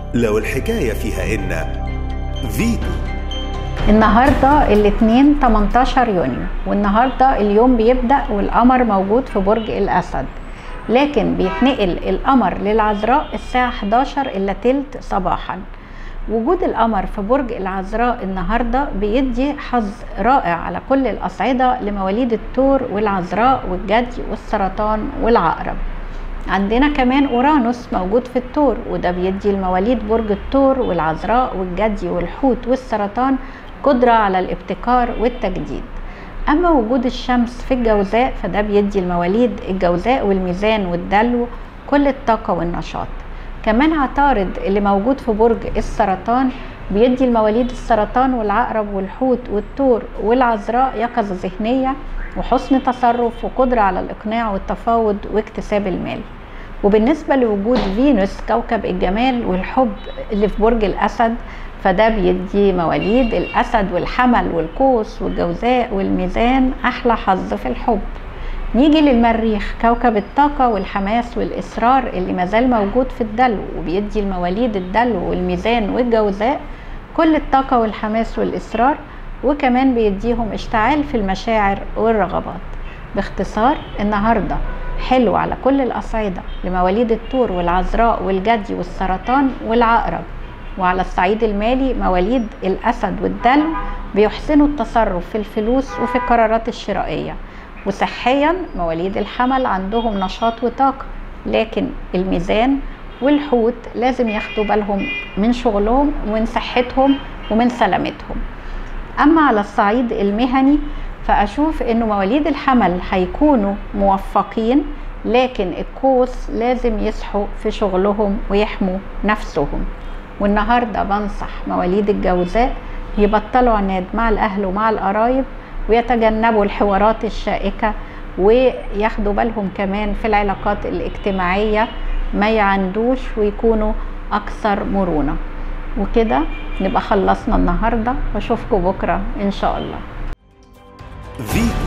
لو الحكاية فيها إن فيتو النهارده الاثنين 18 يونيو والنهارده اليوم بيبدأ والقمر موجود في برج الأسد لكن بيتنقل القمر للعذراء الساعة 11 إلا تلت صباحا وجود القمر في برج العذراء النهارده بيدي حظ رائع على كل الأصعدة لمواليد الثور والعذراء والجدي والسرطان والعقرب عندنا كمان اورانوس موجود في الثور وده بيدي المواليد برج الثور والعذراء والجدي والحوت والسرطان قدرة على الابتكار والتجديد أما وجود الشمس في الجوزاء فده بيدي المواليد الجوزاء والميزان والدلو كل الطاقة والنشاط كمان عطارد اللي موجود في برج السرطان بيدي المواليد السرطان والعقرب والحوت والثور والعذراء يقظة ذهنية وحسن تصرف وقدرة على الإقناع والتفاوض واكتساب المال وبالنسبة لوجود فينوس كوكب الجمال والحب اللي في برج الأسد فده بيدي مواليد الأسد والحمل والقوس والجوزاء والميزان أحلى حظ في الحب نيجي للمريخ كوكب الطاقة والحماس والإصرار اللي مازال موجود في الدلو وبيدي المواليد الدلو والميزان والجوزاء كل الطاقة والحماس والإصرار وكمان بيديهم اشتعال في المشاعر والرغبات باختصار النهارده حلو على كل الأصعدة لمواليد الثور والعذراء والجدي والسرطان والعقرب وعلى الصعيد المالي مواليد الأسد والدلو بيحسنوا التصرف في الفلوس وفي القرارات الشرائية وصحيا مواليد الحمل عندهم نشاط وطاقة لكن الميزان والحوت لازم ياخدوا بالهم من شغلهم ومن صحتهم ومن سلامتهم أما على الصعيد المهني فأشوف إنه مواليد الحمل هيكونوا موفقين لكن القوس لازم يصحوا في شغلهم ويحموا نفسهم والنهاردة بنصح مواليد الجوزاء يبطلوا عناد مع الأهل ومع القرايب ويتجنبوا الحوارات الشائكة وياخدوا بالهم كمان في العلاقات الاجتماعية ما يعندوش ويكونوا أكثر مرونة وكده نبقى خلصنا النهاردة واشوفكم بكرة إن شاء الله فيتو